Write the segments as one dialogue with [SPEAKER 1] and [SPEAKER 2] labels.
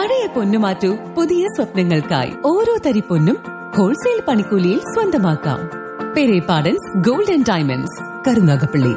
[SPEAKER 1] പഴയ പൊന്നു മാറ്റൂ പുതിയ സ്വപ്നങ്ങൾക്കായി ഓരോ തരി പൊന്നും ഹോൾസെയിൽ പണിക്കൂലിയിൽ സ്വന്തമാക്കാം Perepadan's gold and diamonds Karunagappally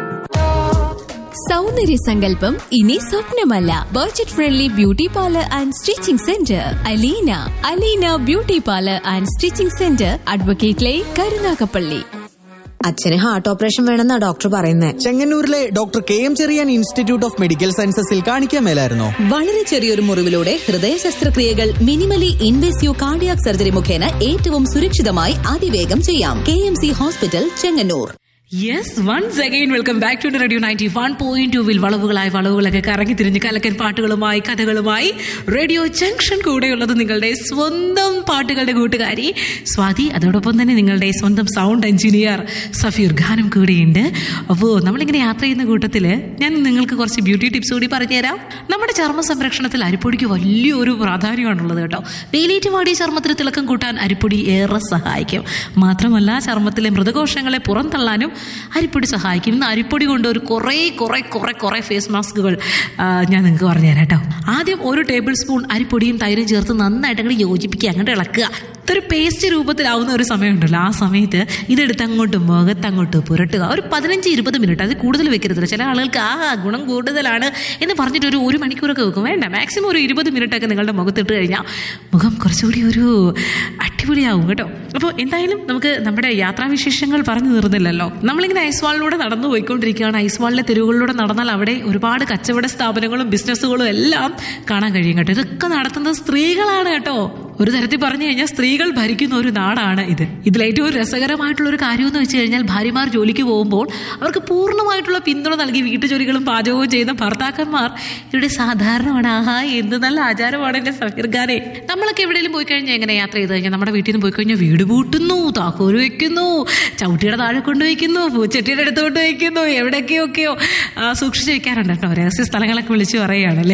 [SPEAKER 2] സൗന്ദര്യ സങ്കല്പം ഇനി സ്വപ്നമല്ല budget friendly beauty parlour and stitching centre Aleena Aleena beauty parlour and stitching centre advocate line Karunagappally
[SPEAKER 3] അച്ഛന് ഹാർട്ട് ഓപ്പറേഷൻ വേണമെന്നാ ഡോക്ടർ പറയുന്നത്
[SPEAKER 4] ചെങ്ങന്നൂരിലെ doctor K M Cherian institute of medical സയൻസസിൽ കാണിക്കാൻ മേലായിരുന്നോ
[SPEAKER 5] വളരെ ചെറിയൊരു മുറിവിലൂടെ ഹൃദയ ശസ്ത്രക്രിയകൾ മിനിമലി ഇൻവേസീവ് കാർഡിയാക് സർജറി മുഖേന ഏറ്റവും സുരക്ഷിതമായി അതിവേഗം ചെയ്യാം K M C hospital Chengannur
[SPEAKER 6] yes once again welcome back to radio ninety one point ടൂവിൽ വളവുകളായി വളവുകളൊക്കെ കറങ്ങി തിരിഞ്ഞ് കലക്കൻ പാട്ടുകളുമായി കഥകളുമായി റേഡിയോ ജംഗ്ഷൻ കൂടെയുള്ളത് നിങ്ങളുടെ സ്വന്തം പാട്ടുകളുടെ കൂട്ടുകാരി സ്വാതി അതോടൊപ്പം തന്നെ നിങ്ങളുടെ സ്വന്തം സൗണ്ട് എഞ്ചിനീയർ സഫീർ ഖാനും കൂടിയുണ്ട് അപ്പോൾ നമ്മളിങ്ങനെ യാത്ര ചെയ്യുന്ന കൂട്ടത്തിൽ ഞാൻ നിങ്ങൾക്ക് കുറച്ച് ബ്യൂട്ടി ടിപ്സ് കൂടി പറഞ്ഞുതരാം നമ്മുടെ ചർമ്മ സംരക്ഷണത്തിൽ അരിപ്പൊടിക്ക് വലിയൊരു പ്രാധാന്യമാണുള്ളത് കേട്ടോ വെയിലേറ്റ് വാടിയ ചർമ്മത്തിന് തിളക്കം കൂട്ടാൻ അരിപ്പൊടി ഏറെ സഹായിക്കും മാത്രമല്ല ചർമ്മത്തിലെ മൃതകോശങ്ങളെ പുറന്തള്ളാനും അരിപ്പൊടി സഹായിക്കും ഇന്ന് അരിപ്പൊടി കൊണ്ട് ഒരു കുറേ കുറേ കുറേ കുറേ ഫേസ് മാസ്കുകൾ ആ, ഞാൻ നിങ്ങൾക്ക് പറഞ്ഞുതരാം കേട്ടോ ആദ്യം ഒരു ടേബിൾ സ്പൂൺ അരിപ്പൊടിയും തൈരും ചേർത്ത് നന്നായിട്ട് അങ്ങോട്ട് യോജിപ്പിക്കുക അങ്ങോട്ട് ഇളക്കുക ഇതൊരു പേസ്റ്റ് രൂപത്തിലാവുന്ന ഒരു സമയമുണ്ടല്ലോ ആ സമയത്ത് ഇതെടുത്ത് അങ്ങോട്ട് മുഖത്ത് അങ്ങോട്ട് പുരട്ടുക ഒരു പതിനഞ്ച് ഇരുപത് മിനിറ്റ് അത് കൂടുതൽ വെക്കരുത് ചില ആളുകൾക്ക് ആ ഗുണം കൂടുതലാണ് എന്ന് പറഞ്ഞിട്ട് ഒരു ഒരു മണിക്കൂറൊക്കെ വെക്കും വേണ്ട മാക്സിമം ഒരു ഇരുപത് മിനിറ്റ് ഒക്കെ നിങ്ങളുടെ മുഖത്തിട്ട് കഴിഞ്ഞാൽ മുഖം കുറച്ചുകൂടി ഒരു അടിപൊളിയാവും കേട്ടോ അപ്പോൾ എന്തായാലും നമുക്ക് നമ്മുടെ യാത്രാവിശേഷങ്ങൾ പറഞ്ഞു തീർന്നില്ലല്ലോ നമ്മളിങ്ങനെ ഐസ്വാളിലൂടെ നടന്നു പോയിക്കൊണ്ടിരിക്കുകയാണ് ഐസ്വാളിലെ തെരുവുകളിലൂടെ നടന്നാൽ അവിടെ ഒരുപാട് കച്ചവട സ്ഥാപനങ്ങളും ബിസിനസ്സുകളും എല്ലാം കാണാൻ കഴിയും കേട്ടോ ഇതൊക്കെ നടത്തുന്നത് സ്ത്രീകളാണ് കേട്ടോ ഒരു തരത്തിൽ പറഞ്ഞു കഴിഞ്ഞാൽ സ്ത്രീകൾ ഭരിക്കുന്ന ഒരു നാടാണ് ഇത് ഇതിൽ ഏറ്റവും രസകരമായിട്ടുള്ള ഒരു കാര്യം എന്ന് വെച്ച് കഴിഞ്ഞാൽ ഭാര്യമാർ ജോലിക്ക് പോകുമ്പോൾ അവർക്ക് പൂർണ്ണമായിട്ടുള്ള പിന്തുണ നൽകി വീട്ടുജോലികളും പാചകവും ചെയ്യുന്ന ഭർത്താക്കന്മാർ ഇവിടെ സാധാരണമാണ് ആഹാ എന്ത് നല്ല ആചാരമാണ് എന്റെ സഫീർഖാനെ നമ്മളൊക്കെ എവിടെയെങ്കിലും പോയി കഴിഞ്ഞാൽ എങ്ങനെ യാത്ര ചെയ്ത് കഴിഞ്ഞാൽ നമ്മുടെ വീട്ടിൽ നിന്ന് പോയി കഴിഞ്ഞാൽ വീട് പൂട്ടുന്നു താക്കോല് വെക്കുന്നു ചവിട്ടിയുടെ താഴെ കൊണ്ടുവയ്ക്കുന്നു പൂച്ചട്ടിയുടെ അടുത്ത് കൊണ്ട് വയ്ക്കുന്നു എവിടെയൊക്കെയൊക്കെയോ ആ, സൂക്ഷിച്ച് വെക്കാറുണ്ട് കേട്ടോ രഹസ്യ സ്ഥലങ്ങളൊക്കെ വിളിച്ച് പറയുകയാണല്ലേ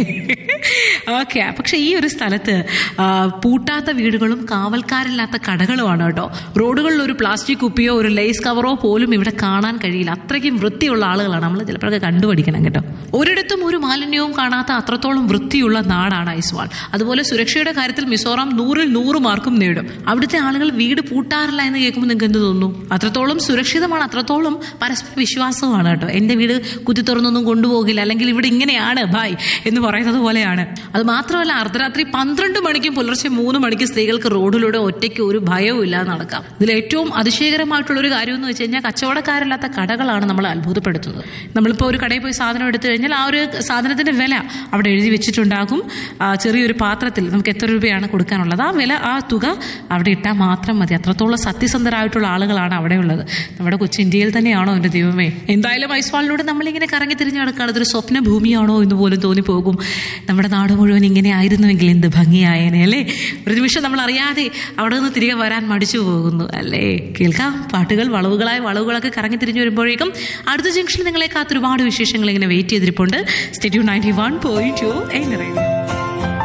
[SPEAKER 6] ഓക്കെ പക്ഷെ ഈ ഒരു സ്ഥലത്ത് ആ, പൂട്ടാത്ത വീടുകളും കാവൽക്കാരില്ലാത്ത കടകളുമാണ് കേട്ടോ റോഡുകളിൽ ഒരു പ്ലാസ്റ്റിക് കുപ്പിയോ ഒരു ലേസ് കവറോ പോലും ഇവിടെ കാണാൻ കഴിയില്ല അത്രയ്ക്കും വൃത്തിയുള്ള ആളുകളാണ് നമ്മൾ ചിലപ്പോഴൊക്കെ കണ്ടുപഠിക്കണം കേട്ടോ ഒരിടത്തും ഒരു മാലിന്യവും കാണാത്ത അത്രത്തോളം വൃത്തിയുള്ള നാടാണ് ഐസ്വാൾ അതുപോലെ സുരക്ഷയുടെ കാര്യത്തിൽ മിസോറാം നൂറിൽ നൂറ് മാർക്കും നേടും അവിടുത്തെ ആളുകൾ വീട് പൂട്ടാറില്ല എന്ന് കേൾക്കുമ്പോൾ നിങ്ങൾക്ക് എന്ത് തോന്നുന്നു അത്രത്തോളം സുരക്ഷിതമാണ് അത്രത്തോളം പരസ്പര വിശ്വാസമാണ് കേട്ടോ എൻ്റെ വീട് കുത്തി തുറന്നൊന്നും കൊണ്ടുപോകില്ല അല്ലെങ്കിൽ ഇവിടെ ഇങ്ങനെയാണ് ഭായ് എന്ന് പറയുന്നത് പോലെയാണ് അത് മാത്രമല്ല അർദ്ധരാത്രി പന്ത്രണ്ട് മണിക്കും പുലർച്ചെ മൂന്ന് മണിക്ക് സ്ത്രീകൾക്ക് റോഡിലൂടെ ഒറ്റയ്ക്ക് ഒരു ഭയവും ഇല്ലാതെ നടക്കാം ഇതിൽ ഏറ്റവും അതിശയകരമായിട്ടുള്ള ഒരു കാര്യം എന്ന് വെച്ച് കഴിഞ്ഞാൽ കച്ചവടക്കാരില്ലാത്ത കടകളാണ് നമ്മളെ അത്ഭുതപ്പെടുത്തുന്നത് നമ്മളിപ്പോൾ ഒരു കടയിൽ പോയി സാധനം എടുത്തു കഴിഞ്ഞാൽ ആ ഒരു സാധനത്തിന്റെ വില അവിടെ എഴുതി വെച്ചിട്ടുണ്ടാകും ആ ചെറിയൊരു പാത്രത്തിൽ നമുക്ക് എത്ര രൂപയാണ് കൊടുക്കാനുള്ളത് ആ വില ആ തുക അവിടെ ഇട്ടാൽ മാത്രം മതി അത്രത്തോളം സത്യസന്ധരായിട്ടുള്ള ആളുകളാണ് അവിടെ ഉള്ളത് നമ്മുടെ കൊച്ചു ഇന്ത്യയിൽ തന്നെയാണോ എൻ്റെ ദൈവമേ എന്തായാലും ഐസ്വാളിലൂടെ നമ്മളിങ്ങനെ കറങ്ങി തിരിഞ്ഞ് നടക്കുകയാണ് ഇതൊരു സ്വപ്ന ഭൂമിയാണോ എന്ന് പോലും തോന്നിപ്പോകും നമ്മുടെ നാട് മുഴുവൻ ഇങ്ങനെ ആയിരുന്നുവെങ്കിൽ എന്ത് ഭംഗിയായേനെ അല്ലേ ഒരു നിമിഷം നമ്മൾ അറിയാതെ അവിടെ നിന്ന് തിരികെ വരാൻ മടിച്ചു പോകുന്നു അല്ലേ കേൾക്കാം പാട്ടുകൾ വളവുകളായ വളവുകളൊക്കെ കറങ്ങി തിരിഞ്ഞു വരുമ്പോഴേക്കും അടുത്ത ജംഗ്ഷനിൽ നിങ്ങളെ കാത്ത് ഒരുപാട് വിശേഷങ്ങൾ ഇങ്ങനെ വെയിറ്റ് ചെയ്തിരിപ്പുണ്ട് stay tuned ninety one point to